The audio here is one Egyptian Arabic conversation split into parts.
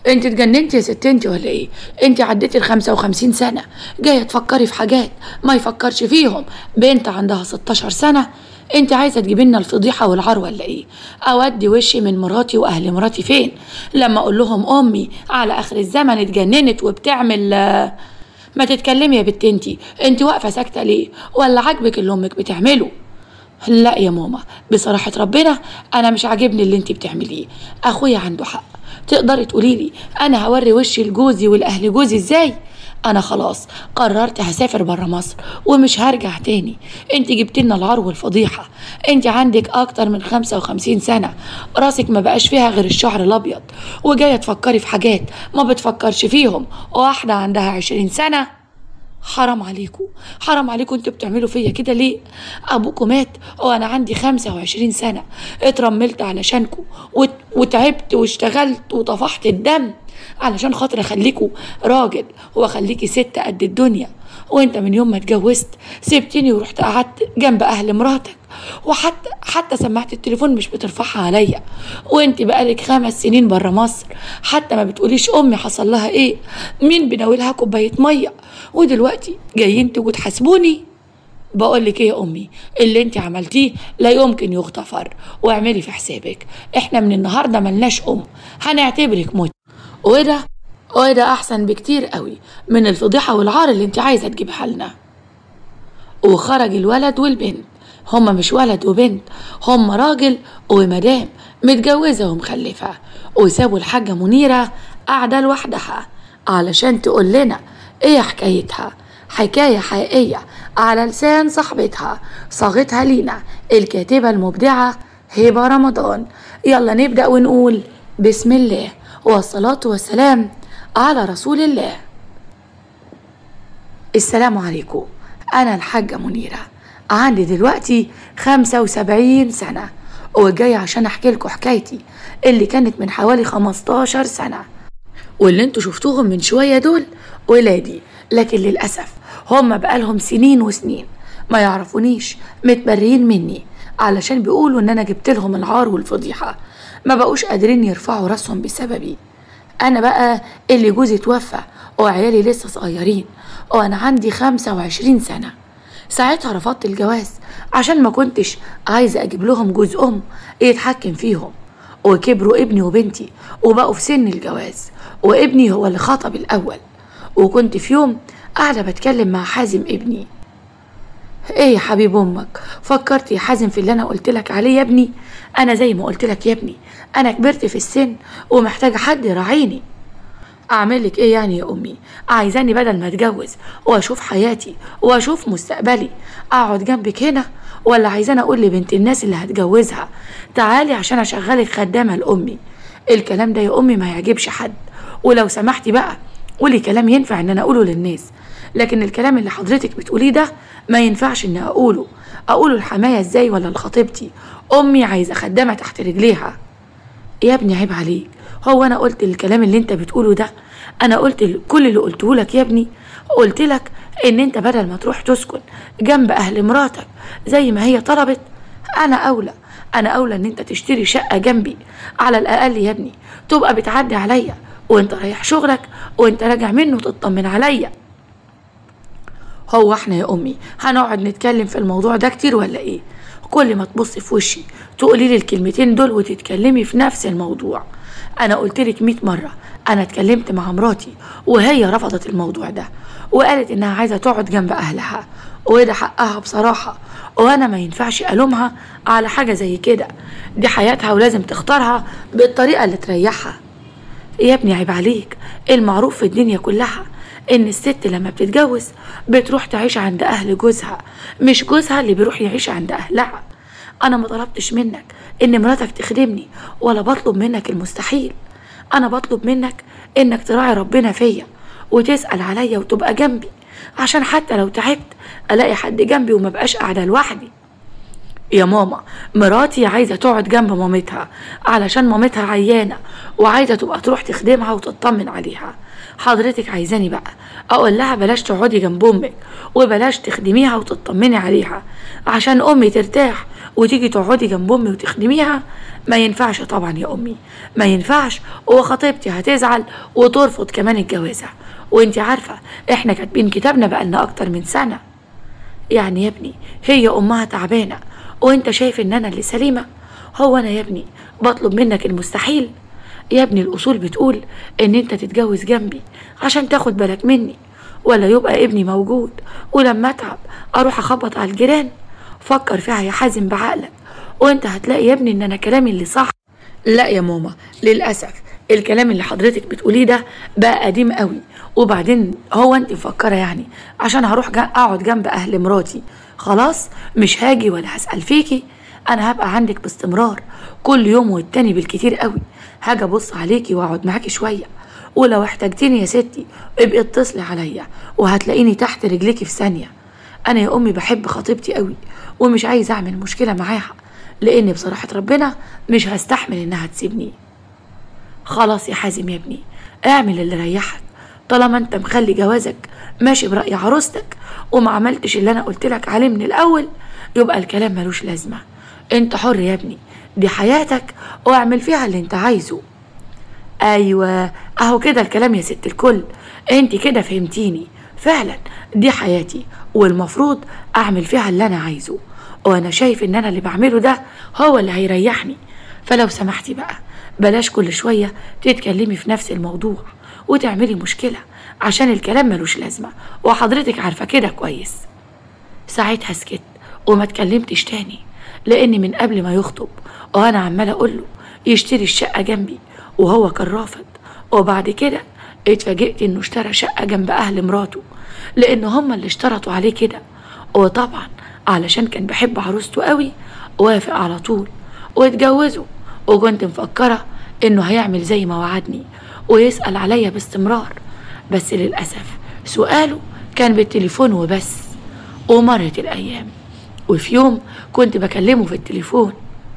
انت اتجننتي يا ست انت ولا ايه انت عديتي ال 55 سنه جايه تفكري في حاجات ما يفكرش فيهم بنت عندها 16 سنه انت عايزه تجيبي لنا الفضيحه والعار ولا ايه اودي وشي من مراتي واهل مراتي فين لما اقول لهم امي على اخر الزمن اتجننت وبتعمل آه، ما تتكلمي يا بت انتي انت واقفه ساكته ليه ولا عاجبك اللي امك بتعمله لا يا ماما بصراحة ربنا أنا مش عاجبني اللي انتي بتعمليه أخويا عنده حق تقدري تقولي لي أنا هوري وشي لجوزي والأهل جوزي إزاي أنا خلاص قررت هسافر برا مصر ومش هرجع تاني انت جبت لنا العار والفضيحة انت عندك أكتر من 55 سنة راسك ما بقاش فيها غير الشعر الأبيض وجاية تفكري في حاجات ما بتفكرش فيهم واحدة عندها 20 سنة حرام عليكم حرام عليكم انتوا بتعملوا فيا كده ليه ابوكم مات وانا عندي خمسة وعشرين سنة اترملت علشانكم وت- وتعبت واشتغلت وطفحت الدم علشان خاطر اخليكوا راجل واخليكي ست قد الدنيا وانت من يوم ما اتجوزت سبتني ورحت قعدت جنب اهل مراتك وحتى حتى سماعة التليفون مش بترفعها عليا وانت بقالك خمس سنين برا مصر حتى ما بتقوليش امي حصل لها ايه مين بناولها كوباية مية ودلوقتي جايين تجوا تحاسبوني بقول لك ايه يا امي اللي انت عملتيه لا يمكن يغتفر واعملي في حسابك احنا من النهارده ملناش ام هنعتبرك مت وده وده احسن بكتير قوي من الفضيحه والعار اللي انت عايزه تجيبها لنا وخرج الولد والبنت هما مش ولد وبنت هما راجل ومدام متجوزة ومخلفة وسابوا الحاجة منيرة قاعدة لوحدها علشان تقول لنا ايه حكايتها حكاية حقيقية على لسان صاحبتها صاغتها لينا الكاتبة المبدعة هبة رمضان يلا نبدأ ونقول بسم الله والصلاة والسلام على رسول الله السلام عليكم أنا الحاجة منيرة عندي دلوقتي خمسة وسبعين سنة وجاي عشان أحكي لكم حكايتي اللي كانت من حوالي خمستاشر سنة واللي انتوا شفتوهم من شوية دول ولادي لكن للأسف هم بقالهم سنين وسنين ما يعرفونيش متبريين مني علشان بيقولوا ان انا جبت لهم العار والفضيحة ما بقوش قادرين يرفعوا راسهم بسببي انا بقى اللي جوزي توفى وعيالي لسه صغيرين وانا عندي خمسة وعشرين سنة ساعتها رفضت الجواز عشان ما كنتش عايزة اجيب لهم جوز ام يتحكم فيهم وكبروا ابني وبنتي وبقوا في سن الجواز وابني هو اللي خطب الاول وكنت في يوم قاعدة بتكلم مع حازم ابني ايه يا حبيب امك فكرت يا حازم في اللي انا قلت لك عليه يا ابني انا زي ما قلت لك يا ابني انا كبرت في السن ومحتاجه حد يراعيني اعمل لك ايه يعني يا امي عايزاني بدل ما اتجوز واشوف حياتي واشوف مستقبلي اقعد جنبك هنا ولا عايزاني اقول لبنت الناس اللي هتجوزها تعالي عشان اشغلك خدامه لامي الكلام ده يا امي ما يعجبش حد ولو سمحتي بقى قولي كلام ينفع ان انا اقوله للناس لكن الكلام اللي حضرتك بتقوليه ده ما ينفعش ان اقوله اقوله لحمايه ازاي ولا لخطيبتي امي عايزه خدامه تحت رجليها يا ابني عيب عليك هو انا قلت الكلام اللي انت بتقوله ده انا قلت ال- كل اللي قلته لك يا ابني قلت لك ان انت بدل ما تروح تسكن جنب اهل مراتك زي ما هي طلبت انا اولى انا اولى ان انت تشتري شقه جنبي على الاقل يا ابني تبقى بتعدي عليا وانت رايح شغلك وانت راجع منه تطمن عليا هو احنا يا امي هنقعد نتكلم في الموضوع ده كتير ولا ايه كل ما تبصي في وشي تقولي لي الكلمتين دول وتتكلمي في نفس الموضوع انا قلت لك 100 مره انا اتكلمت مع مراتي وهي رفضت الموضوع ده وقالت انها عايزه تقعد جنب اهلها وده حقها بصراحه وانا ما ينفعش الومها على حاجه زي كده دي حياتها ولازم تختارها بالطريقه اللي تريحها يا ابني عيب عليك المعروف في الدنيا كلها ان الست لما بتتجوز بتروح تعيش عند اهل جوزها مش جوزها اللي بيروح يعيش عند اهلها انا ما طلبتش منك ان مراتك تخدمني ولا بطلب منك المستحيل انا بطلب منك انك تراعي ربنا فيا وتسأل عليا وتبقى جنبي عشان حتى لو تعبت الاقي حد جنبي وما بقاش قاعده لوحدي يا ماما مراتي عايزة تقعد جنب مامتها علشان مامتها عيانة وعايزة تبقى تروح تخدمها وتطمن عليها حضرتك عايزاني بقى اقول لها بلاش تقعدي جنب امك وبلاش تخدميها وتطمني عليها عشان امي ترتاح وتيجي تقعدي جنب امي وتخدميها ما ينفعش طبعا يا امي ما ينفعش وخطيبتي هتزعل وترفض كمان الجوازه وانت عارفه احنا كاتبين كتابنا بقالنا اكتر من سنه يعني يا ابني هي امها تعبانه وانت شايف ان انا اللي سليمه هو انا يا ابني بطلب منك المستحيل يا ابني الاصول بتقول ان انت تتجوز جنبي عشان تاخد بالك مني ولا يبقى ابني موجود ولما اتعب اروح اخبط على الجيران فكر فيها يا حازم بعقلك وانت هتلاقي يا ابني ان انا كلامي اللي صح لا يا ماما للاسف الكلام اللي حضرتك بتقوليه ده بقى قديم قوي وبعدين هو انت مفكره يعني عشان هروح جا اقعد جنب اهل مراتي خلاص مش هاجي ولا هسال فيكي انا هبقى عندك باستمرار كل يوم والتاني بالكتير قوي هاجي ابص عليكي واقعد معاكي شويه ولو احتجتيني يا ستي ابقي اتصلي عليا وهتلاقيني تحت رجليكي في ثانيه انا يا امي بحب خطيبتي قوي ومش عايزه اعمل مشكله معاها لان بصراحه ربنا مش هستحمل انها تسيبني خلاص يا حازم يا ابني اعمل اللي يريحك طالما انت مخلي جوازك ماشي برأي عروستك وما عملتش اللي انا قلت لك عليه من الاول يبقى الكلام ملوش لازمه انت حر يا ابني دي حياتك واعمل فيها اللي انت عايزه ايوه اهو كده الكلام يا ست الكل انت كده فهمتيني فعلا دي حياتي والمفروض اعمل فيها اللي انا عايزه وانا شايف ان انا اللي بعمله ده هو اللي هيريحني فلو سمحتي بقى بلاش كل شويه تتكلمي في نفس الموضوع وتعملي مشكله عشان الكلام ملوش لازمه وحضرتك عارفه كده كويس ساعتها سكت وما اتكلمتش تاني لاني من قبل ما يخطب وانا عماله اقول له يشتري الشقه جنبي وهو كان رافض وبعد كده اتفاجئت انه اشترى شقه جنب اهل مراته لان هما اللي اشترطوا عليه كده وطبعا علشان كان بحب عروسته قوي وافق على طول واتجوزوا وكنت مفكره انه هيعمل زي ما وعدني ويسال عليا باستمرار بس للاسف سؤاله كان بالتليفون وبس ومرت الايام وفي يوم كنت بكلمه في التليفون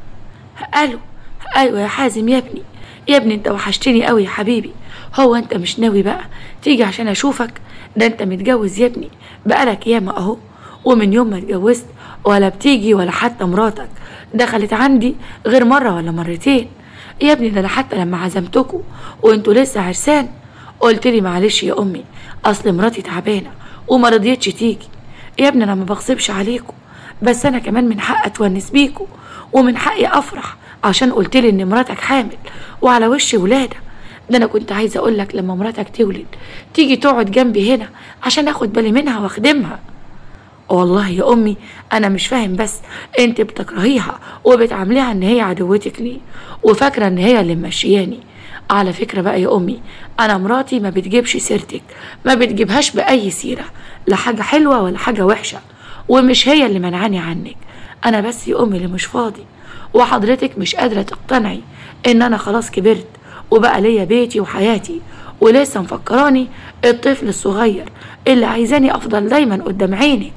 الو ايوه يا حازم يا ابني يا ابني انت وحشتني قوي يا حبيبي هو انت مش ناوي بقى تيجي عشان اشوفك ده انت متجوز يا ابني بقالك ياما اهو ومن يوم ما اتجوزت ولا بتيجي ولا حتى مراتك دخلت عندي غير مره ولا مرتين يا ابني ده انا حتى لما عزمتكوا وانتوا لسه عرسان قلت لي معلش يا امي اصل مراتي تعبانه وما رضيتش تيجي يا ابني انا ما بغصبش عليكم بس انا كمان من حق اتونس بيكوا ومن حقي افرح عشان قلت لي ان مراتك حامل وعلى وش ولاده ده انا كنت عايزه اقول لك لما مراتك تولد تيجي تقعد جنبي هنا عشان اخد بالي منها واخدمها والله يا امي انا مش فاهم بس انت بتكرهيها وبتعامليها ان هي عدوتك ليه وفاكره ان هي اللي ممشياني على فكره بقى يا امي انا مراتي ما بتجيبش سيرتك ما بتجيبهاش باي سيره لا حاجه حلوه ولا حاجه وحشه ومش هي اللي منعاني عنك انا بس يا امي اللي مش فاضي وحضرتك مش قادره تقتنعي ان انا خلاص كبرت وبقى ليا بيتي وحياتي ولسه مفكراني الطفل الصغير اللي عايزاني افضل دايما قدام عينك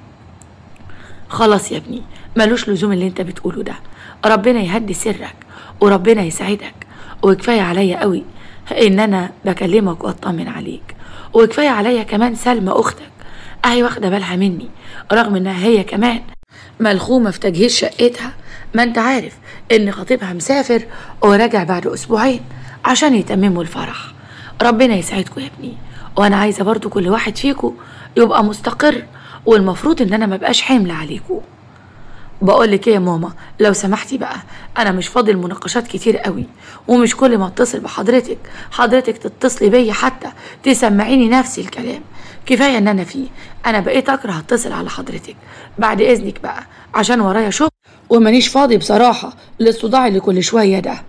خلاص يا ابني ملوش لزوم اللي انت بتقوله ده ربنا يهدي سرك وربنا يسعدك وكفايه عليا قوي ان انا بكلمك واطمن عليك وكفايه عليا كمان سلمى اختك اهي واخده بالها مني رغم انها هي كمان ملخومه في تجهيز شقتها ما انت عارف ان خطيبها مسافر وراجع بعد اسبوعين عشان يتمموا الفرح ربنا يسعدكم يا ابني وانا عايزه برضو كل واحد فيكم يبقى مستقر والمفروض ان انا مبقاش حمل عليكم بقول لك ايه يا ماما لو سمحتي بقى انا مش فاضي المناقشات كتير قوي ومش كل ما اتصل بحضرتك حضرتك تتصلي بيا حتى تسمعيني نفس الكلام كفايه ان انا فيه انا بقيت اكره اتصل على حضرتك بعد اذنك بقى عشان ورايا شغل ومانيش فاضي بصراحه للصداع اللي كل شويه ده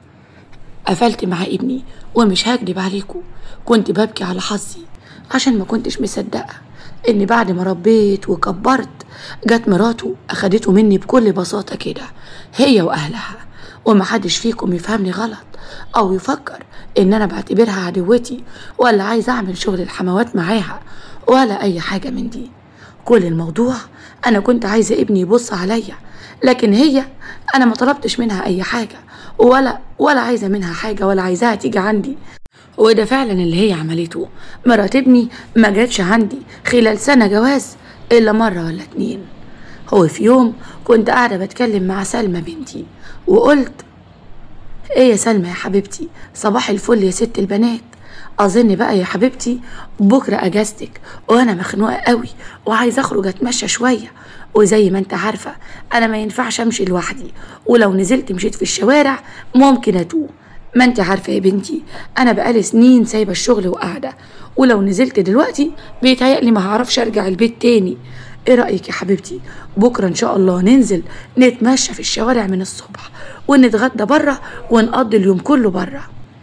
قفلت مع ابني ومش هكدب عليكم كنت ببكي على حظي عشان ما كنتش مصدقه ان بعد ما ربيت وكبرت جت مراته اخدته مني بكل بساطه كده هي واهلها ومحدش فيكم يفهمني غلط او يفكر ان انا بعتبرها عدوتي ولا عايز اعمل شغل الحموات معاها ولا اي حاجه من دي كل الموضوع انا كنت عايزه ابني يبص عليا لكن هي انا ما طلبتش منها اي حاجه ولا ولا عايزه منها حاجه ولا عايزاها تيجي عندي وده فعلا اللي هي عملته مرات ابني ما جاتش عندي خلال سنة جواز إلا مرة ولا اتنين هو في يوم كنت قاعدة بتكلم مع سلمى بنتي وقلت ايه يا سلمى يا حبيبتي صباح الفل يا ست البنات اظن بقى يا حبيبتي بكره اجازتك وانا مخنوقه قوي وعايزه اخرج اتمشى شويه وزي ما انت عارفه انا ما ينفعش امشي لوحدي ولو نزلت مشيت في الشوارع ممكن اتوه ما انت عارفه يا بنتي انا بقالي سنين سايبه الشغل وقاعده ولو نزلت دلوقتي بيتهيألي ما هعرفش ارجع البيت تاني ايه رأيك يا حبيبتي بكرة ان شاء الله ننزل نتمشى في الشوارع من الصبح ونتغدى بره ونقضي اليوم كله بره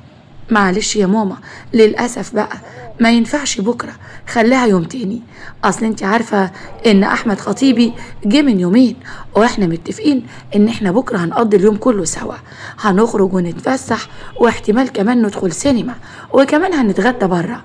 معلش يا ماما للأسف بقى ما ينفعش بكرة خليها يوم تاني أصل انت عارفة إن أحمد خطيبي جه من يومين وإحنا متفقين إن إحنا بكرة هنقضي اليوم كله سوا هنخرج ونتفسح واحتمال كمان ندخل سينما وكمان هنتغدى بره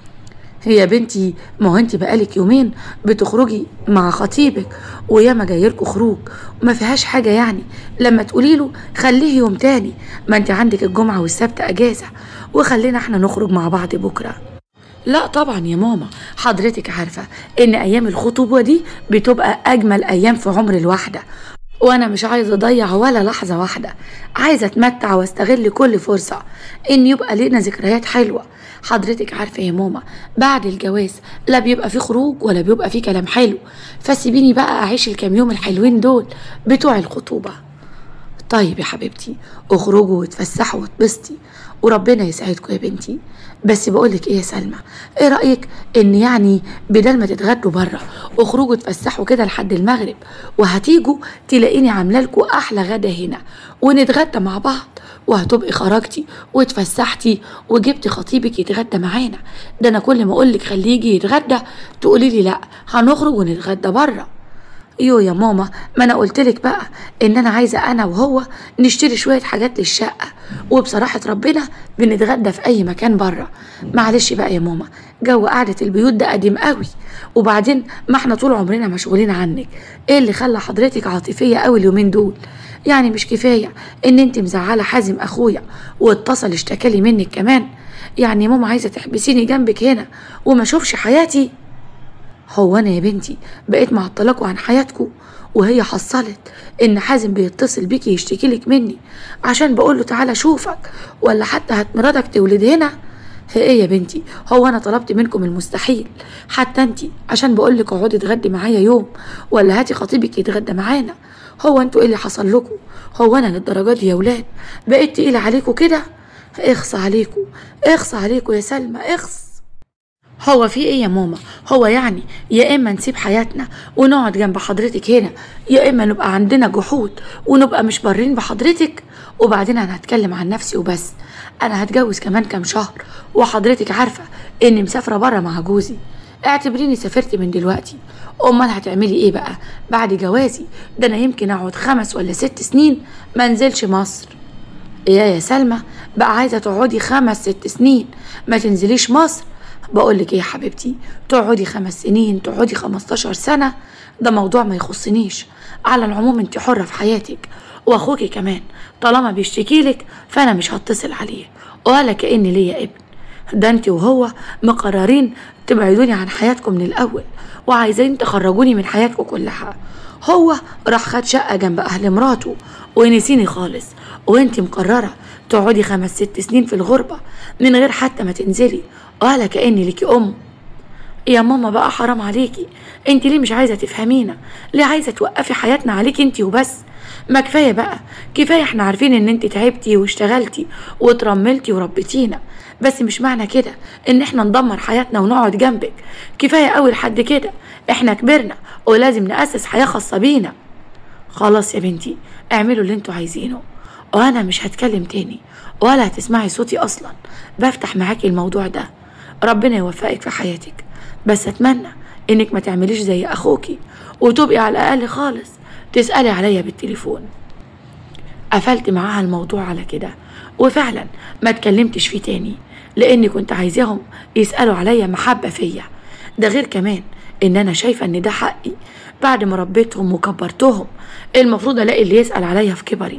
هي بنتي ما هو انت بقالك يومين بتخرجي مع خطيبك وياما جايلكوا خروج وما فيهاش حاجة يعني لما تقولي له خليه يوم تاني ما انت عندك الجمعة والسبت اجازة وخلينا احنا نخرج مع بعض بكرة لا طبعا يا ماما حضرتك عارفة ان ايام الخطوبة دي بتبقى اجمل ايام في عمر الواحدة وانا مش عايزه اضيع ولا لحظه واحده عايزه اتمتع واستغل كل فرصه ان يبقى لنا ذكريات حلوه حضرتك عارفه يا ماما بعد الجواز لا بيبقى في خروج ولا بيبقى في كلام حلو فسيبيني بقى اعيش الكام يوم الحلوين دول بتوع الخطوبه طيب يا حبيبتي اخرجوا واتفسحوا واتبسطي وربنا يسعدكم يا بنتي بس بقولك ايه يا سلمى ايه رايك ان يعني بدل ما تتغدوا بره اخرجوا اتفسحوا كده لحد المغرب وهتيجوا تلاقيني عامله لكم احلى غدا هنا ونتغدى مع بعض وهتبقي خرجتي واتفسحتي وجبتي خطيبك يتغدى معانا ده انا كل ما اقولك خليه يجي يتغدى تقولي لي لا هنخرج ونتغدى بره يو يا ماما ما انا قلتلك بقى ان انا عايزه انا وهو نشتري شويه حاجات للشقه وبصراحه ربنا بنتغدى في اي مكان بره معلش بقى يا ماما جو قعده البيوت ده قديم قوي وبعدين ما احنا طول عمرنا مشغولين عنك ايه اللي خلى حضرتك عاطفيه قوي اليومين دول يعني مش كفايه ان انت مزعله حازم اخويا واتصل اشتكالي منك كمان يعني ماما عايزه تحبسيني جنبك هنا وما اشوفش حياتي هو انا يا بنتي بقيت معطلاكوا عن حياتكوا وهي حصلت ان حازم بيتصل بيكي يشتكي لك مني عشان بقول له تعالى اشوفك ولا حتى هات مراتك تولد هنا هي ايه يا بنتي هو انا طلبت منكم المستحيل حتى انت عشان بقول لك اقعدي اتغدي معايا يوم ولا هاتي خطيبك يتغدى معانا هو انتوا ايه اللي حصل لكم هو انا للدرجه دي يا ولاد بقيت تقيله عليكم كده اخص عليكم اخص عليكم يا سلمى اخص هو في ايه يا ماما هو يعني يا اما نسيب حياتنا ونقعد جنب حضرتك هنا يا اما نبقى عندنا جحود ونبقى مش بارين بحضرتك وبعدين انا هتكلم عن نفسي وبس انا هتجوز كمان كام شهر وحضرتك عارفه اني مسافره بره مع جوزي اعتبريني سافرت من دلوقتي امال هتعملي ايه بقى بعد جوازي ده انا يمكن اقعد خمس ولا ست سنين ما انزلش مصر يا يا سلمى بقى عايزه تقعدي خمس ست سنين ما تنزليش مصر بقولك ايه يا حبيبتي تقعدي خمس سنين تقعدي خمستاشر سنة ده موضوع ما يخصنيش على العموم انت حرة في حياتك واخوكي كمان طالما بيشتكيلك فانا مش هتصل عليه ولا كأن ليا ابن ده انت وهو مقررين تبعدوني عن حياتكم من الاول وعايزين تخرجوني من حياتكم كلها هو راح خد شقة جنب أهل مراته ونسيني خالص وانت مقررة تقعدي خمس ست سنين في الغربة من غير حتى ما تنزلي ولا كأني ليكي أم يا ماما بقى حرام عليكي انت ليه مش عايزة تفهمينا ليه عايزة توقفي حياتنا عليكي انت وبس ما كفاية بقى كفاية احنا عارفين ان انت تعبتي واشتغلتي وترملتي وربيتينا بس مش معنى كده ان احنا ندمر حياتنا ونقعد جنبك كفاية قوي لحد كده احنا كبرنا ولازم نأسس حياة خاصة بينا خلاص يا بنتي اعملوا اللي انتوا عايزينه وانا مش هتكلم تاني ولا هتسمعي صوتي اصلا بفتح معاكي الموضوع ده ربنا يوفقك في حياتك بس اتمنى انك ما تعمليش زي اخوكي وتبقي على الاقل خالص تسالي عليا بالتليفون قفلت معاها الموضوع على كده وفعلا ما اتكلمتش فيه تاني لاني كنت عايزاهم يسالوا عليا محبه فيا ده غير كمان ان انا شايفه ان ده حقي بعد ما ربيتهم وكبرتهم المفروض الاقي اللي يسال عليا في كبري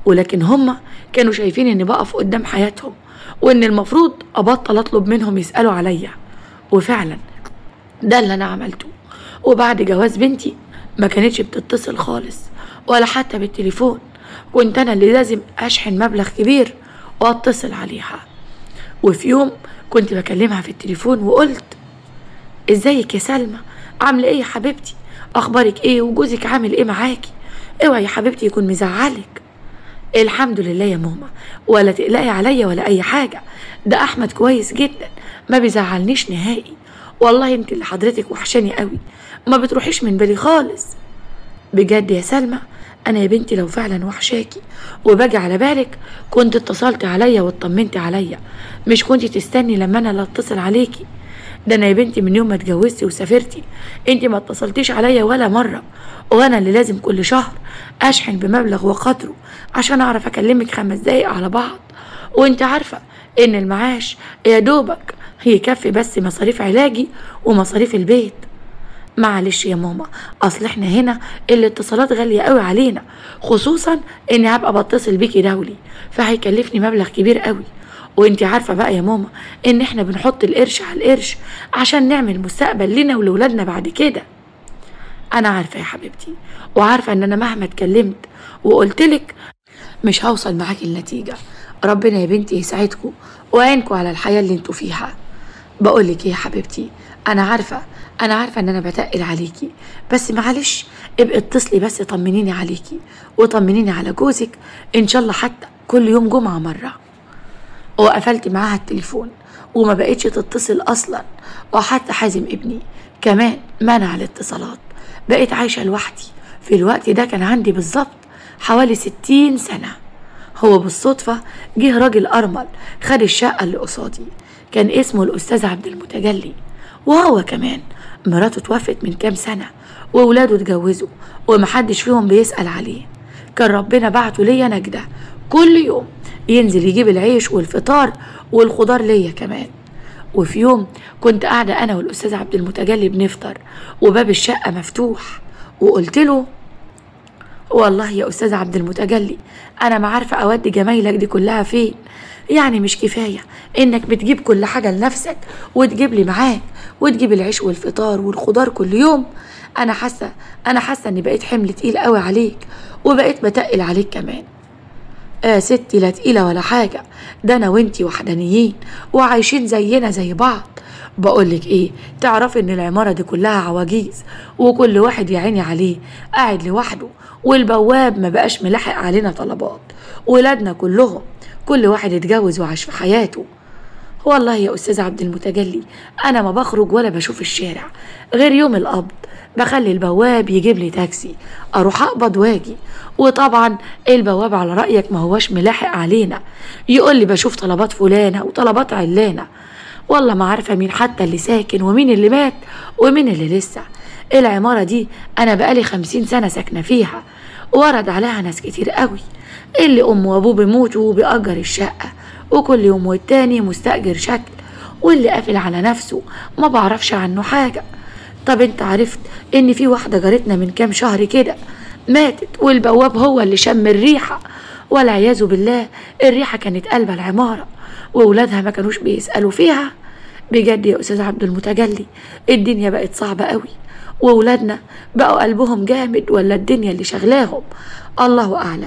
ولكن هما كانوا شايفين اني بقف قدام حياتهم وان المفروض ابطل اطلب منهم يسالوا عليا وفعلا ده اللي انا عملته وبعد جواز بنتي ما كانتش بتتصل خالص ولا حتى بالتليفون كنت انا اللي لازم اشحن مبلغ كبير واتصل عليها وفي يوم كنت بكلمها في التليفون وقلت ازيك يا سلمى عامله ايه يا حبيبتي اخبارك ايه وجوزك عامل ايه معاكي اوعي يا حبيبتي يكون مزعلك الحمد لله يا ماما ولا تقلقي عليا ولا اي حاجه ده احمد كويس جدا ما بيزعلنيش نهائي والله انت اللي حضرتك وحشاني قوي ما بتروحيش من بالي خالص بجد يا سلمى انا يا بنتي لو فعلا وحشاكي وباجي على بالك كنت اتصلت عليا واطمنتي عليا مش كنت تستني لما انا اللي اتصل عليكي ده انا يا بنتي من يوم ما اتجوزتي وسافرتي انت ما اتصلتيش عليا ولا مره وانا اللي لازم كل شهر اشحن بمبلغ وقدره عشان اعرف اكلمك خمس دقايق على بعض وانت عارفه ان المعاش يا دوبك يكفي بس مصاريف علاجي ومصاريف البيت معلش يا ماما اصل احنا هنا الاتصالات غاليه قوي علينا خصوصا اني هبقى بتصل بيكي دولي فهيكلفني مبلغ كبير قوي وانت عارفه بقى يا ماما ان احنا بنحط القرش على القرش عشان نعمل مستقبل لنا ولولادنا بعد كده انا عارفه يا حبيبتي وعارفه ان انا مهما اتكلمت وقلتلك مش هوصل معاكي النتيجه ربنا يا بنتي يسعدكم ويعينكم على الحياه اللي انتوا فيها بقولك ايه يا حبيبتي انا عارفه انا عارفه ان انا بتقل عليكي بس معلش ابقي اتصلي بس طمنيني عليكي وطمنيني على جوزك ان شاء الله حتى كل يوم جمعه مره وقفلت معاها التليفون وما بقتش تتصل اصلا وحتى حازم ابني كمان منع الاتصالات بقيت عايشه لوحدي في الوقت ده كان عندي بالظبط حوالي ستين سنه هو بالصدفة جه راجل أرمل خد الشقة اللي قصادي كان اسمه الأستاذ عبد المتجلي وهو كمان مراته توفت من كام سنة وولاده اتجوزوا ومحدش فيهم بيسأل عليه كان ربنا بعته ليا نجدة كل يوم ينزل يجيب العيش والفطار والخضار ليا كمان وفي يوم كنت قاعدة أنا والأستاذ عبد المتجلي بنفطر وباب الشقة مفتوح وقلت له والله يا أستاذ عبد المتجلي أنا ما عارفة أودي جمايلك دي كلها فين يعني مش كفاية إنك بتجيب كل حاجة لنفسك وتجيب لي معاك وتجيب العيش والفطار والخضار كل يوم أنا حاسة أنا حاسة إني بقيت حمل تقيل قوي عليك وبقيت بتقل عليك كمان آه ستي لا تقيلة ولا حاجة ده أنا وإنتي وحدانيين وعايشين زينا زي بعض بقولك إيه تعرفي إن العمارة دي كلها عواجيز وكل واحد يا عيني عليه قاعد لوحده والبواب ما بقاش ملاحق علينا طلبات ولادنا كلهم كل واحد اتجوز وعاش في حياته والله يا أستاذ عبد المتجلي أنا ما بخرج ولا بشوف الشارع غير يوم القبض بخلي البواب يجيب لي تاكسي أروح أقبض واجي وطبعا البواب على رأيك ما هوش ملاحق علينا يقول لي بشوف طلبات فلانة وطلبات علانة والله ما عارفة مين حتى اللي ساكن ومين اللي مات ومين اللي لسه العمارة دي أنا بقالي خمسين سنة ساكنة فيها ورد عليها ناس كتير قوي اللي أم وأبوه بيموتوا وبيأجر الشقة وكل يوم والتاني مستأجر شكل واللي قافل على نفسه ما بعرفش عنه حاجة طب انت عرفت ان في واحدة جارتنا من كام شهر كده ماتت والبواب هو اللي شم الريحة والعياذ بالله الريحة كانت قلب العمارة وولادها ما كانوش بيسألوا فيها بجد يا أستاذ عبد المتجلي الدنيا بقت صعبة قوي وولادنا بقوا قلبهم جامد ولا الدنيا اللي شغلاهم الله أعلم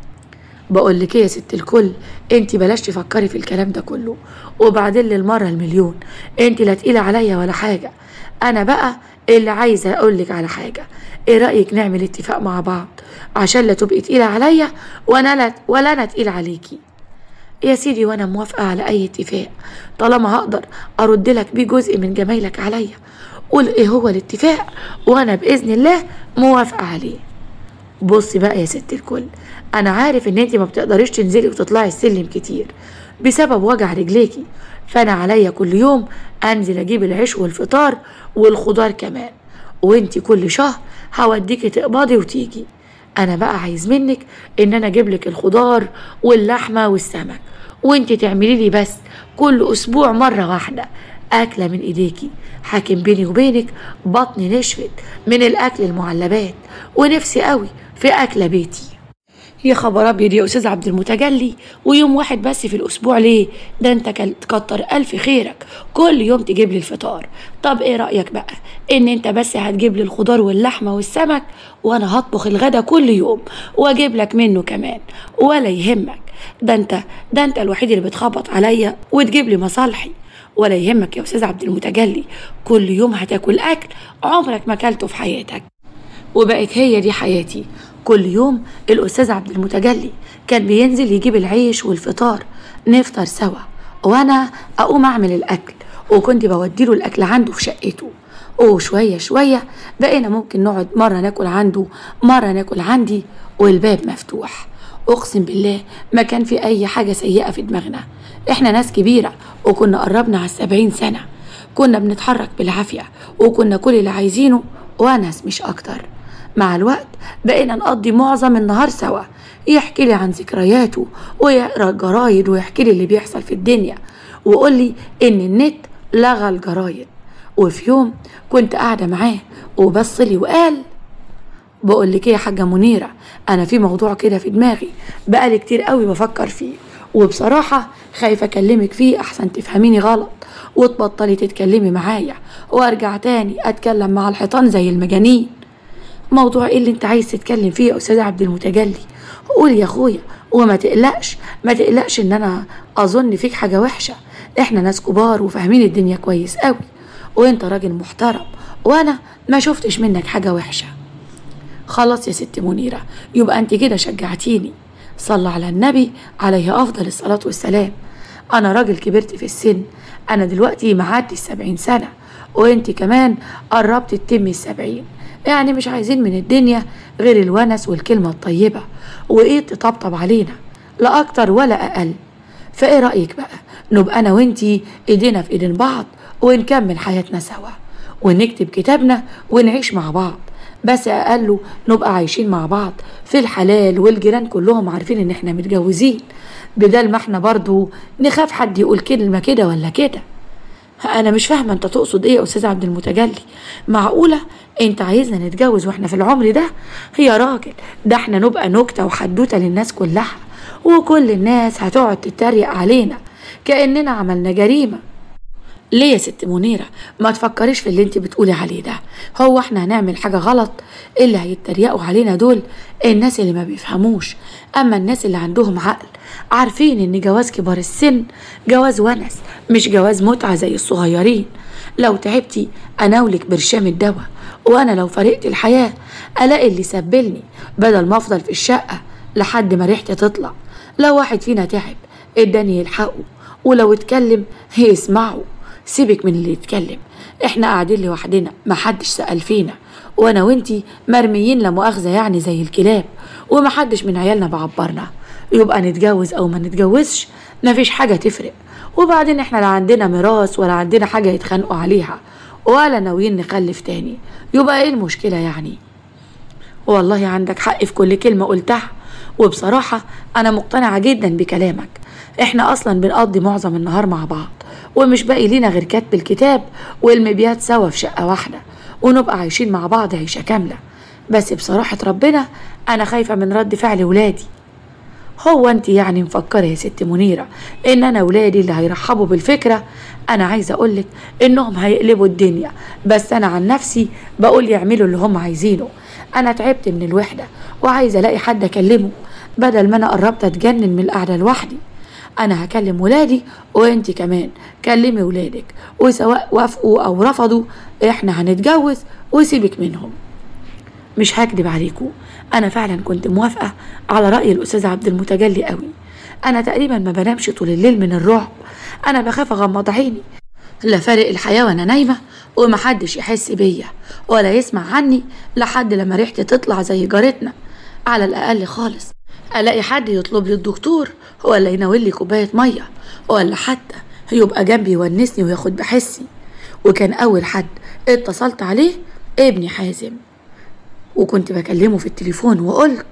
بقول لك ايه يا ست الكل انت بلاش تفكري في الكلام ده كله وبعدين للمره المليون انت لا تقيله عليا ولا حاجه انا بقى اللي عايزه اقول لك على حاجه ايه رايك نعمل اتفاق مع بعض عشان لا تبقي تقيله عليا وانا لا ولا انا تقيل عليكي يا سيدي وانا موافقه على اي اتفاق طالما هقدر ارد لك بيه جزء من جمايلك عليا قول ايه هو الاتفاق وانا باذن الله موافقه عليه بصي بقى يا ست الكل انا عارف ان انت ما بتقدريش تنزلي وتطلعي السلم كتير بسبب وجع رجليكي فانا عليا كل يوم انزل اجيب العيش والفطار والخضار كمان وانت كل شهر هوديكي تقبضي وتيجي انا بقى عايز منك ان انا اجيب لك الخضار واللحمه والسمك وانت تعملي لي بس كل اسبوع مره واحده اكله من ايديكي حاكم بيني وبينك بطني نشفت من الاكل المعلبات ونفسي قوي في اكله بيتي يا خبر ابيض يا استاذ عبد المتجلي ويوم واحد بس في الاسبوع ليه ده انت كل- تكتر الف خيرك كل يوم تجيب لي الفطار طب ايه رايك بقى ان انت بس هتجيب لي الخضار واللحمه والسمك وانا هطبخ الغدا كل يوم واجيب لك منه كمان ولا يهمك ده انت ده انت الوحيد اللي بتخبط عليا وتجيب لي مصالحي ولا يهمك يا استاذ عبد المتجلي كل يوم هتاكل اكل عمرك ما اكلته في حياتك وبقت هي دي حياتي كل يوم الأستاذ عبد المتجلي كان بينزل يجيب العيش والفطار نفطر سوا وأنا أقوم أعمل الأكل وكنت بوديله الأكل عنده في شقته وشوية شوية بقينا ممكن نقعد مرة ناكل عنده مرة ناكل عندي والباب مفتوح أقسم بالله ما كان في أي حاجة سيئة في دماغنا إحنا ناس كبيرة وكنا قربنا على السبعين سنة كنا بنتحرك بالعافية وكنا كل اللي عايزينه ونس مش أكتر مع الوقت بقينا نقضي معظم النهار سوا يحكي لي عن ذكرياته ويقرا الجرايد ويحكي لي اللي بيحصل في الدنيا ويقول لي ان النت لغى الجرايد وفي يوم كنت قاعده معاه وبص لي وقال بقول لك ايه يا حاجه منيره انا في موضوع كده في دماغي بقالي كتير قوي بفكر فيه وبصراحه خايفه اكلمك فيه احسن تفهميني غلط وتبطلي تتكلمي معايا وارجع تاني اتكلم مع الحيطان زي المجانين موضوع ايه اللي انت عايز تتكلم فيه يا استاذ عبد المتجلي قول يا اخويا وما تقلقش ما تقلقش ان انا اظن فيك حاجه وحشه احنا ناس كبار وفاهمين الدنيا كويس قوي وانت راجل محترم وانا ما شفتش منك حاجه وحشه خلاص يا ست منيرة يبقى أنت كده شجعتيني صلى على النبي عليه أفضل الصلاة والسلام أنا راجل كبرت في السن أنا دلوقتي معدي السبعين سنة وأنت كمان قربت تتمي السبعين يعني مش عايزين من الدنيا غير الونس والكلمة الطيبة وإيه تطبطب علينا لا أكتر ولا أقل فإيه رأيك بقى نبقى أنا وإنتي إيدينا في إيدين بعض ونكمل حياتنا سوا ونكتب كتابنا ونعيش مع بعض بس اقله نبقى عايشين مع بعض في الحلال والجيران كلهم عارفين ان احنا متجوزين بدل ما احنا برضو نخاف حد يقول كلمه كده ولا كده انا مش فاهمه انت تقصد ايه يا استاذ عبد المتجلي معقوله انت عايزنا نتجوز واحنا في العمر ده يا راجل ده احنا نبقى نكته وحدوته للناس كلها وكل الناس هتقعد تتريق علينا كاننا عملنا جريمه ليه يا ست منيرة ما تفكريش في اللي انت بتقولي عليه ده هو احنا هنعمل حاجة غلط اللي هيتريقوا علينا دول الناس اللي ما بيفهموش اما الناس اللي عندهم عقل عارفين ان جواز كبار السن جواز ونس مش جواز متعة زي الصغيرين لو تعبتي اناولك برشام الدواء وانا لو فرقت الحياة الاقي اللي سبلني بدل ما افضل في الشقة لحد ما ريحتي تطلع لو واحد فينا تعب اداني يلحقه ولو اتكلم هيسمعه سيبك من اللي يتكلم احنا قاعدين لوحدنا محدش سأل فينا وانا وانتي مرميين لا مؤاخذة يعني زي الكلاب ومحدش من عيالنا بعبرنا يبقى نتجوز او ما نتجوزش مفيش حاجة تفرق وبعدين احنا لا عندنا ميراث ولا عندنا حاجة يتخانقوا عليها ولا ناويين نخلف تاني يبقى ايه المشكلة يعني والله عندك حق في كل كلمة قلتها وبصراحة أنا مقتنعة جدا بكلامك إحنا أصلا بنقضي معظم النهار مع بعض ومش باقي لينا غير كتب الكتاب والمبيات سوا في شقة واحدة ونبقى عايشين مع بعض عيشة كاملة بس بصراحة ربنا أنا خايفة من رد فعل ولادي هو انت يعني مفكرة يا ست منيرة ان انا ولادي اللي هيرحبوا بالفكرة انا عايزة اقولك انهم هيقلبوا الدنيا بس انا عن نفسي بقول يعملوا اللي هم عايزينه انا تعبت من الوحدة وعايزة الاقي حد اكلمه بدل ما انا قربت اتجنن من القعدة لوحدي انا هكلم ولادي وانت كمان كلمي ولادك وسواء وافقوا او رفضوا احنا هنتجوز وسيبك منهم مش هكدب عليكم انا فعلا كنت موافقه على راي الاستاذ عبد المتجلي قوي انا تقريبا ما بنامش طول الليل من الرعب انا بخاف اغمض عيني لا فارق الحياه وانا نايمه ومحدش يحس بيا ولا يسمع عني لحد لما ريحتي تطلع زي جارتنا على الاقل خالص الاقي حد يطلب لي الدكتور ولا يناول لي كوبايه ميه ولا حتى يبقى جنبي يونسني وياخد بحسي وكان اول حد اتصلت عليه ابني حازم وكنت بكلمه في التليفون وقلت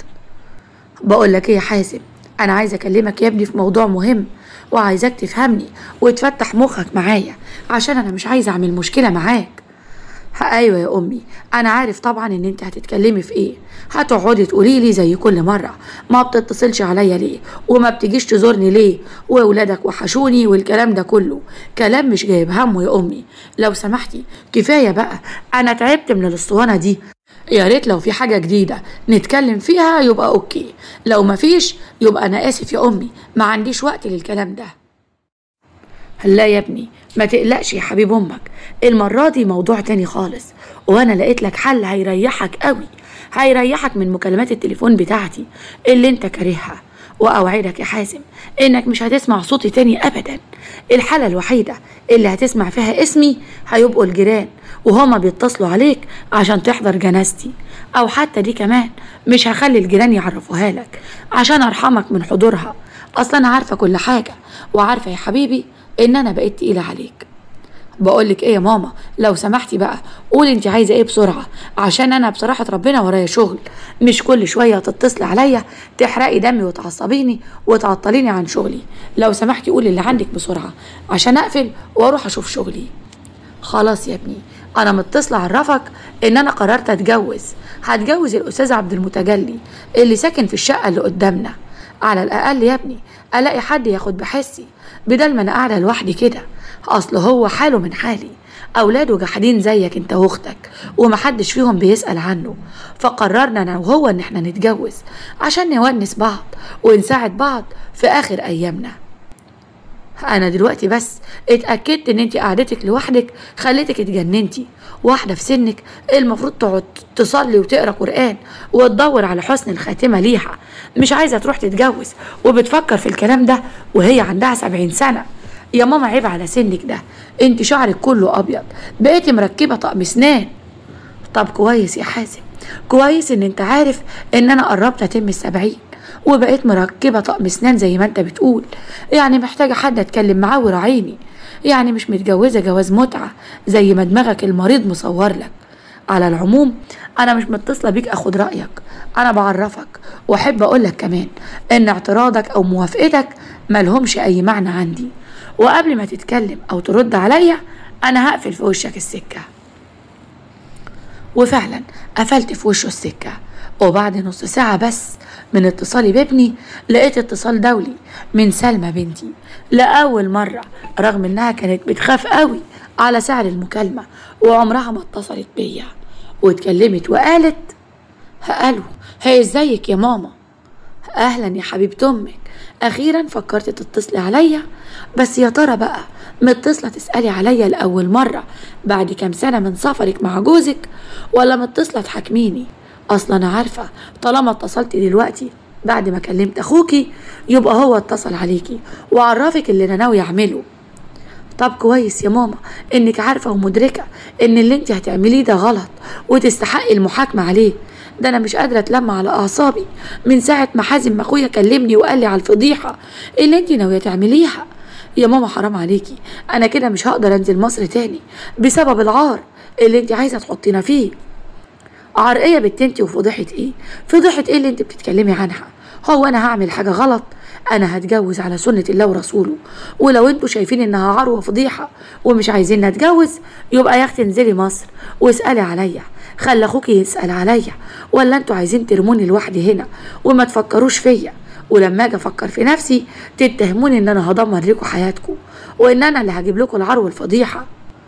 بقول لك ايه يا حازم انا عايزه اكلمك يا ابني في موضوع مهم وعايزاك تفهمني وتفتح مخك معايا عشان انا مش عايزه اعمل مشكله معاك ايوه يا امي انا عارف طبعا ان انت هتتكلمي في ايه هتقعدي تقولي لي زي كل مره ما بتتصلش عليا ليه وما بتجيش تزورني ليه واولادك وحشوني والكلام ده كله كلام مش جايب همه يا امي لو سمحتي كفايه بقى انا تعبت من الاسطوانه دي يا ريت لو في حاجه جديده نتكلم فيها يبقى اوكي لو مفيش يبقى انا اسف يا امي ما عنديش وقت للكلام ده لا يا ابني ما تقلقش يا حبيب امك المرة دي موضوع تاني خالص وانا لقيت لك حل هيريحك قوي هيريحك من مكالمات التليفون بتاعتي اللي انت كارهها واوعدك يا حازم انك مش هتسمع صوتي تاني ابدا الحالة الوحيدة اللي هتسمع فيها اسمي هيبقوا الجيران وهما بيتصلوا عليك عشان تحضر جنازتي او حتى دي كمان مش هخلي الجيران يعرفوها لك عشان ارحمك من حضورها اصلا انا عارفة كل حاجة وعارفة يا حبيبي ان انا بقيت تقيلة عليك بقولك ايه يا ماما لو سمحتي بقى قولي انت عايزه ايه بسرعه عشان انا بصراحه ربنا ورايا شغل مش كل شويه تتصلي عليا تحرقي دمي وتعصبيني وتعطليني عن شغلي لو سمحتي قولي اللي عندك بسرعه عشان اقفل واروح اشوف شغلي خلاص يا ابني انا متصله اعرفك ان انا قررت اتجوز هتجوز الاستاذ عبد المتجلي اللي ساكن في الشقه اللي قدامنا على الاقل يا ابني الاقي حد ياخد بحسي بدل ما انا قاعده لوحدي كده اصل هو حاله من حالي اولاده جحدين زيك انت واختك ومحدش فيهم بيسال عنه فقررنا انا وهو ان احنا نتجوز عشان نونس بعض ونساعد بعض في اخر ايامنا انا دلوقتي بس اتاكدت ان انت قعدتك لوحدك خليتك اتجننتي واحده في سنك المفروض تقعد تصلي وتقرا قران وتدور على حسن الخاتمه ليها مش عايزه تروح تتجوز وبتفكر في الكلام ده وهي عندها سبعين سنه يا ماما عيب على سنك ده انت شعرك كله ابيض بقيتي مركبه طقم اسنان طب كويس يا حازم كويس ان انت عارف ان انا قربت اتم السبعين وبقيت مركبه طقم اسنان زي ما انت بتقول يعني محتاجه حد اتكلم معاه وراعيني يعني مش متجوزه جواز متعه زي ما دماغك المريض مصور لك على العموم انا مش متصله بيك اخد رايك انا بعرفك واحب اقول لك كمان ان اعتراضك او موافقتك ملهمش اي معنى عندي وقبل ما تتكلم او ترد عليا انا هقفل في وشك السكه وفعلا قفلت في وشه السكه وبعد نص ساعة بس من اتصالي بابني لقيت اتصال دولي من سلمى بنتي لأول مرة رغم إنها كانت بتخاف قوي على سعر المكالمة وعمرها ما اتصلت بيا واتكلمت وقالت قالوا هي ازيك يا ماما اهلا يا حبيبة امك اخيرا فكرت تتصلي عليا بس يا ترى بقى متصله تسالي عليا لاول مره بعد كام سنه من سفرك مع جوزك ولا متصله تحاكميني اصلا انا عارفه طالما اتصلتي دلوقتي بعد ما كلمت اخوكي يبقى هو اتصل عليكي وعرفك اللي انا ناوي اعمله طب كويس يا ماما انك عارفه ومدركه ان اللي انت هتعمليه ده غلط وتستحقي المحاكمه عليه ده انا مش قادره اتلم على اعصابي من ساعه ما حازم اخويا كلمني وقال لي على الفضيحه اللي انت ناويه تعمليها يا ماما حرام عليكي انا كده مش هقدر انزل مصر تاني بسبب العار اللي انت عايزه تحطينا فيه عار ايه يا بنت انت وفضيحه ايه فضيحه ايه اللي انت بتتكلمي عنها هو انا هعمل حاجه غلط انا هتجوز على سنه الله ورسوله ولو انتوا شايفين انها عار وفضيحه ومش عايزين نتجوز يبقى يا اختي انزلي مصر واسالي عليا خلي اخوكي يسال عليا ولا انتوا عايزين ترموني لوحدي هنا وما تفكروش فيا ولما اجي افكر في نفسي تتهموني ان انا هدمر لكم حياتكم وان انا اللي هجيب لكم العار والفضيحه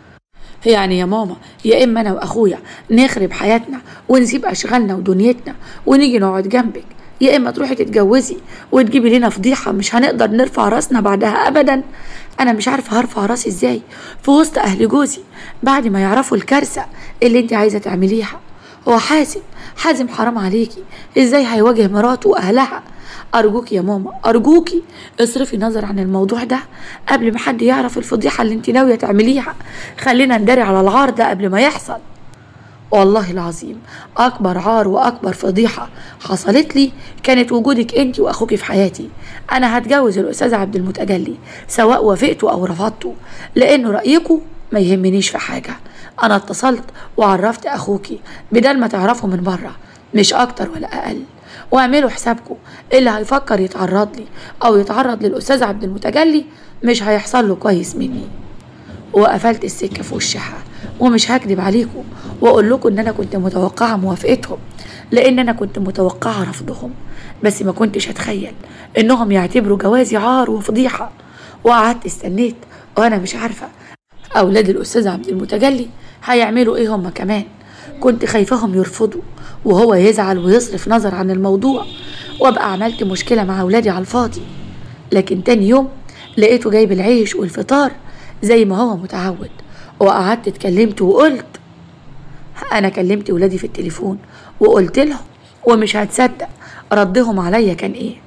يعني يا ماما يا اما انا واخويا نخرب حياتنا ونسيب اشغالنا ودنيتنا ونيجي نقعد جنبك يا اما تروحي تتجوزي وتجيبي لنا فضيحه مش هنقدر نرفع راسنا بعدها ابدا انا مش عارفه هرفع راسي ازاي في وسط اهل جوزي بعد ما يعرفوا الكارثه اللي انت عايزه تعمليها هو حازم حازم حرام عليكي ازاي هيواجه مراته واهلها ارجوكي يا ماما ارجوكي اصرفي نظر عن الموضوع ده قبل ما حد يعرف الفضيحه اللي انت ناويه تعمليها خلينا نداري على العار ده قبل ما يحصل والله العظيم اكبر عار واكبر فضيحه حصلت لي كانت وجودك انت واخوك في حياتي انا هتجوز الاستاذ عبد المتجلي سواء وافقتوا او رفضتوا لانه رايكم ما يهمنيش في حاجه انا اتصلت وعرفت اخوكي بدل ما تعرفوا من بره مش اكتر ولا اقل واعملوا حسابكم اللي هيفكر يتعرض لي او يتعرض للاستاذ عبد المتجلي مش هيحصل له كويس مني وقفلت السكه في وشها ومش هكدب عليكم واقول لكم ان انا كنت متوقعه موافقتهم لان انا كنت متوقعه رفضهم بس ما كنتش اتخيل انهم يعتبروا جوازي عار وفضيحه وقعدت استنيت وانا مش عارفه اولاد الاستاذ عبد المتجلي هيعملوا ايه هم كمان كنت خايفاهم يرفضوا وهو يزعل ويصرف نظر عن الموضوع وابقى عملت مشكله مع اولادي على الفاضي لكن تاني يوم لقيته جايب العيش والفطار زي ما هو متعود وقعدت اتكلمت وقلت انا كلمت ولادي في التليفون وقلت لهم ومش هتصدق ردهم عليا كان ايه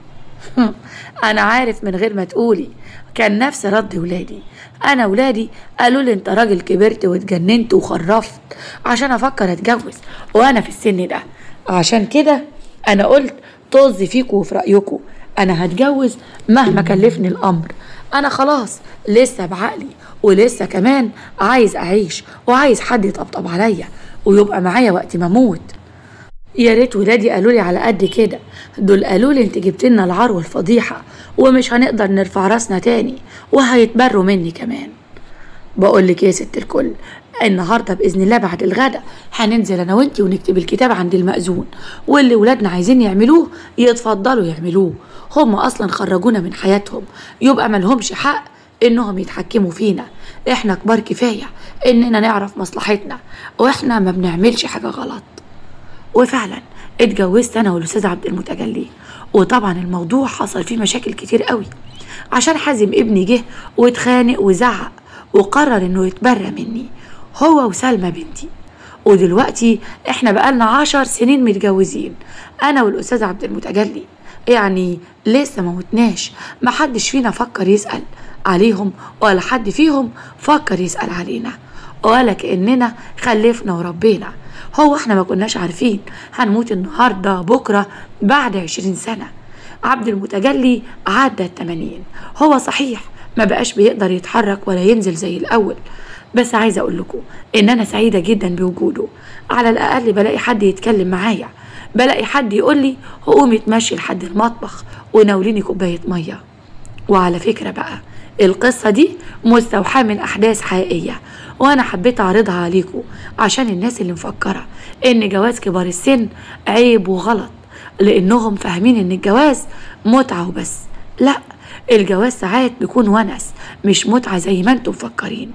انا عارف من غير ما تقولي كان نفس رد ولادي انا ولادي قالوا لي انت راجل كبرت واتجننت وخرفت عشان افكر اتجوز وانا في السن ده عشان كده انا قلت طز فيكوا وفي رايكوا انا هتجوز مهما كلفني الامر انا خلاص لسه بعقلي ولسه كمان عايز اعيش وعايز حد يطبطب عليا ويبقى معايا وقت ما اموت يا ريت ولادي قالوا لي على قد كده دول قالوا لي انت جبت لنا العار والفضيحه ومش هنقدر نرفع راسنا تاني وهيتبروا مني كمان بقول لك يا ست الكل النهارده باذن الله بعد الغدا هننزل انا وانتي ونكتب الكتاب عند المأذون واللي ولادنا عايزين يعملوه يتفضلوا يعملوه هم اصلا خرجونا من حياتهم يبقى ملهمش حق انهم يتحكموا فينا احنا كبار كفايه اننا نعرف مصلحتنا واحنا ما بنعملش حاجه غلط وفعلا اتجوزت انا والاستاذ عبد المتجلي وطبعا الموضوع حصل فيه مشاكل كتير قوي عشان حازم ابني جه واتخانق وزعق وقرر انه يتبرى مني هو وسلمى بنتي ودلوقتي احنا بقالنا عشر سنين متجوزين انا والاستاذ عبد المتجلي يعني لسه ما متناش محدش فينا فكر يسأل عليهم ولا حد فيهم فكر يسأل علينا ولا كأننا خلفنا وربينا هو احنا ما كناش عارفين هنموت النهاردة بكرة بعد عشرين سنة عبد المتجلي عدى التمانين هو صحيح ما بقاش بيقدر يتحرك ولا ينزل زي الأول بس عايزة أقول لكم إن أنا سعيدة جدا بوجوده على الأقل بلاقي حد يتكلم معايا بلاقي حد يقول لي قومي اتمشي لحد المطبخ وناوليني كوباية مية وعلى فكرة بقى القصة دي مستوحاة من أحداث حقيقية وأنا حبيت أعرضها عليكم عشان الناس اللي مفكرة إن جواز كبار السن عيب وغلط لأنهم فاهمين إن الجواز متعة وبس لا الجواز ساعات بيكون ونس مش متعة زي ما انتم مفكرين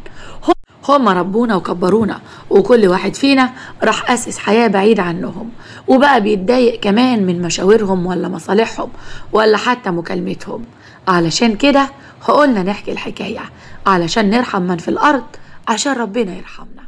هم ربونا وكبرونا وكل واحد فينا راح أسس حياة بعيدة عنهم وبقى بيتضايق كمان من مشاورهم ولا مصالحهم ولا حتى مكالمتهم علشان كده قلنا نحكي الحكاية علشان نرحم من في الأرض عشان ربنا يرحمنا